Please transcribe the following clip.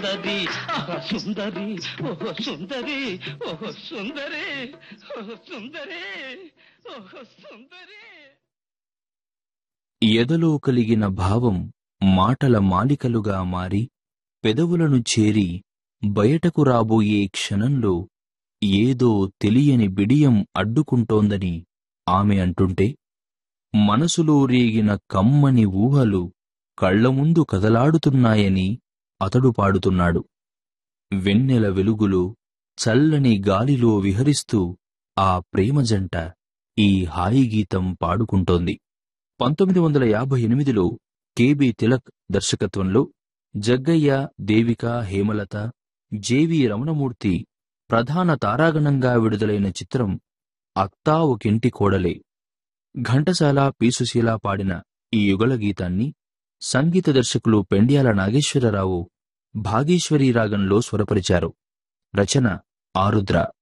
సుందరి ఆహా సుందరి ఓహో సుందరి ఓహో సుందరి ఓహో సుందరి ఓహో సుందరి ఎదలో కలిగిన భావం మాటల మాలికలుగా మారి పెదవులను చేరి బయటకు రాబోయే క్షణంలో ఏదో తెలియని బిడియం అడ్డుకుంటోందని ఆమె అంటుంటే మనసులో రేగిన కమ్మని ఊహలు కళ్ల ముందు కదలాడుతున్నాయని అతడు పాడుతున్నాడు వెన్నెల వెలుగులో చల్లని గాలిలో విహరిస్తూ ఆ ప్రేమ జంట ఈ హాయి గీతం పాడుకుంటోంది పంతొమ్మిది వందల యాభై ఎనిమిదిలో కెబి తిలక్ దర్శకత్వంలో జగ్గయ్య దేవిక హేమలత జేవి రమణమూర్తి ప్రధాన తారాగణంగా విడుదలైన చిత్రం అత్తా ఒకింటి కోడలే ఘంటసాల పీసుశీల పాడిన ఈ యుగళ గీతాన్ని సంగీత దర్శకులు పెండ్యాల నాగేశ్వరరావు భాగేశ్వరీ రాగంలో స్వరపరిచారు రచన ఆరుద్ర